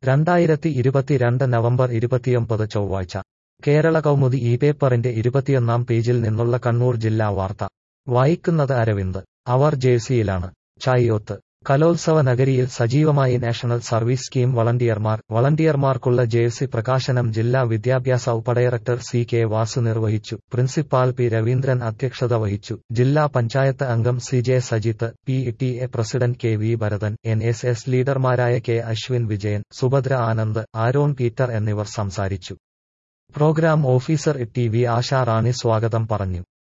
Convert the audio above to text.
രണ്ടായിരത്തി ഇരുപത്തിരണ്ട് നവംബർ ഇരുപത്തിയൊമ്പത് ചൊവ്വാഴ്ച കേരള കൗമുദി ഈ പേപ്പറിന്റെ ഇരുപത്തിയൊന്നാം പേജിൽ നിന്നുള്ള കണ്ണൂർ ജില്ലാ വാർത്ത വായിക്കുന്നത് അരവിന്ദ് അവർ ജേഴ്സിയിലാണ് ചായിയോത്ത് കലോത്സവ നഗരിയിൽ സജീവമായി നാഷണൽ സർവീസ് സ്കീം വളണ്ടിയർമാർ വളണ്ടിയർമാർക്കുള്ള ജേഴ്സി പ്രകാശനം ജില്ലാ വിദ്യാഭ്യാസ ഉപഡയറക്ടർ സി കെ വാസു നിർവഹിച്ചു പ്രിൻസിപ്പാൾ പി രവീന്ദ്രൻ അധ്യക്ഷത വഹിച്ചു ജില്ലാ പഞ്ചായത്ത് അംഗം C J Sajith P T A president K V Bharathan N S S ലീഡർമാരായ K Ashwin Vijayan Subhadra Anand Aaron Peter എന്നിവർ സംസാരിച്ചു programme officer T V Asha Rani സ്വാഗതം പറഞ്ഞു